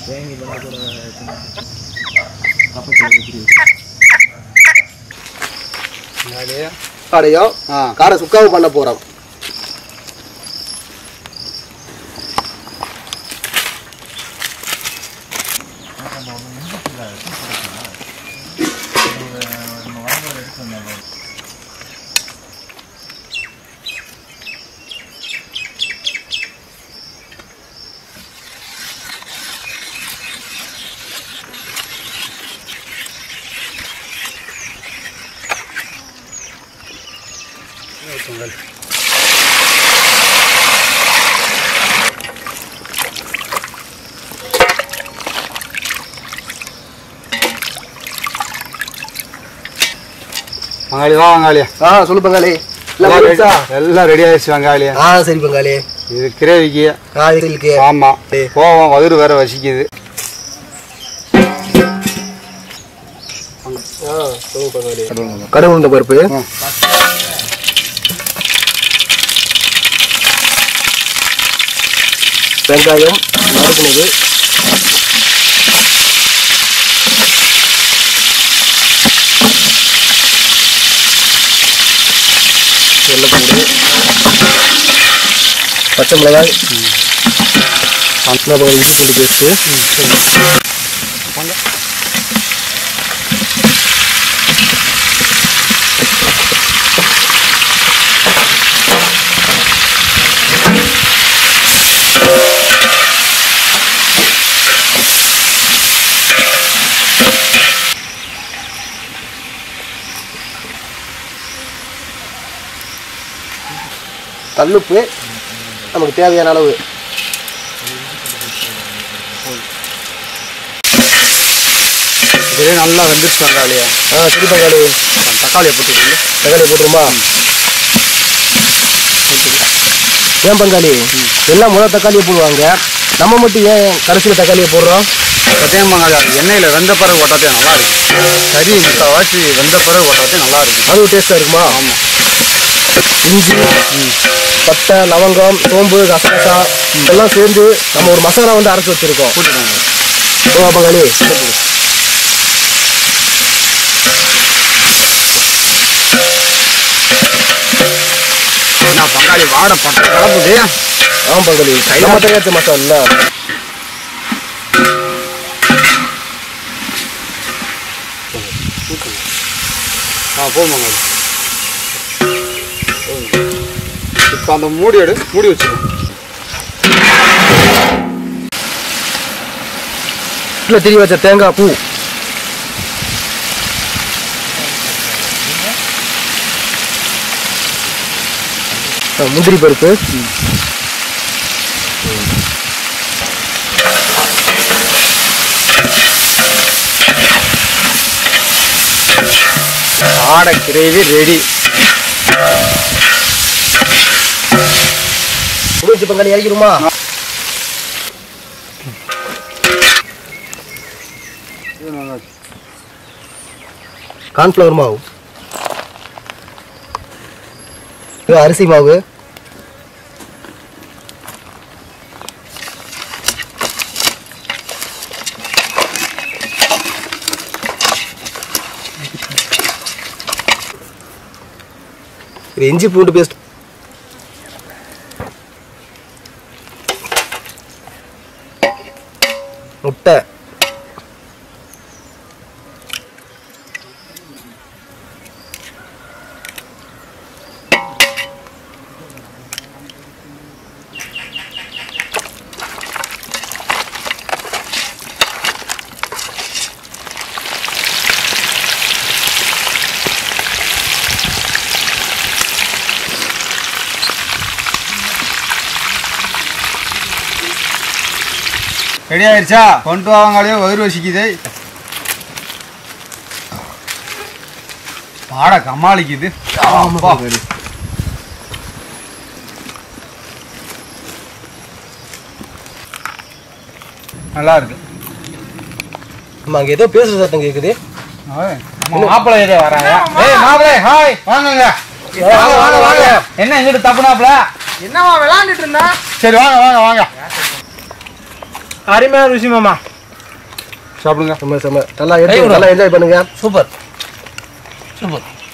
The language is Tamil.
காடையும் ஆ காரை சுக்காவும் பண்ண போகிறோம் பங்காளி வா பங்காளி ஆ சொல்லு பங்காளி எல்லாம் எல்லாம் முடிஞ்சா? ready- எல்லாம் ரெடி ஆயிடுச்சு பங்காளி ஆ சரி பங்காளி இது கிரேவிக்கு ஆ இதுக்கு ஆமா போவோம் வயிறு வேற வசிக்குது ஆ சொல்லுங்க பங்காளி கடுகு உளுந்த பருப்பு ஆ. வெங்காயம் நறுக்குனது வெள்ளைப்பூண்டு பச்சை மிளகாய் அப்புறம் இஞ்சி பூண்டு பேஸ்ட்டு கல்லுப்பு நமக்கு தேவையான அளவு இதுலேயே நல்லா வெந்துருச்சு பங்காளியா ஆ சரி பங்காளி தக்காளியை போட்டுக்கோங்க தக்காளி போட்டுருமா ஏன் பங்காளி எல்லாம் முதல் தக்காளியை போடுவாங்க நம்ம மட்டும் ஏன் கடைசியில் தக்காளியை போடுறோம் சத்தியம் பங்காளி அது எண்ணெயில் வெந்த பிறகு ஓட்டாத்தே நல்லா இருக்கும் கறி முக்கால்வாசி வெந்த பிறகு ஓட்டாத்தே நல்லா இருக்கும் அதுவும் டேஸ்ட்டாக இருக்குமா ஆமாம் இஞ்சி பட்டை லவங்கம் சோம்பு கசகசா எல்லாம் சேர்ந்து நம்ம ஒரு மசாலா வந்து அரைச்சி வச்சிருக்கோம் போட்டுக்கோங்க ஓ பங்காளி என்ன பங்காளி வாடை பட்டை கலப்புது ஆமாம் பங்காளி நம்ம தயாரிச்ச மசாலா ஆ போதும் பங்காளி இப்போ அந்த மூடி எடு மூடி வச்சுக்கோ வீட்டில் திரி வச்ச தேங்காய் பூ ஆ, முந்திரி பருப்பு ஆடை கிரேவி ரெடி முடிஞ்சு பங்காளி இறக்கிடுமா கார்ன்ஃப்ளவர் மாவு இது அரிசி மாவு இது இஞ்சி பூண்டு பேஸ்ட் முட்டை ரெடி ஆயிடுச்சா கொண்டு வாங்காலே வயிறு வசிக்குது பாட கமாளிக்குது அப்பா. நல்லா இருக்கு ஆமா அங்க ஏதோ பேசுற சத்தம் கேக்குது ஓய், நம்ம மாப்பிள்ளை ஏதோ வராங்க ஏய் மாப்பிள்ளை ஹாய் வாங்குங்க வாங்க, வாங்க, வாங்க. என்ன எங்கிட்ட தப்புனாப்ல என்னவா விளாண்டுட்டு இருந்தா சரி வாங்க வாங்க வாங்க அருமையான ருசி மாமா சாப்பிடுங்க செம்ம செம்ம நல்லா எடுத்து bro. நல்லா என்ஜாய் பண்ணுங்க சூப்பர் சூப்பர்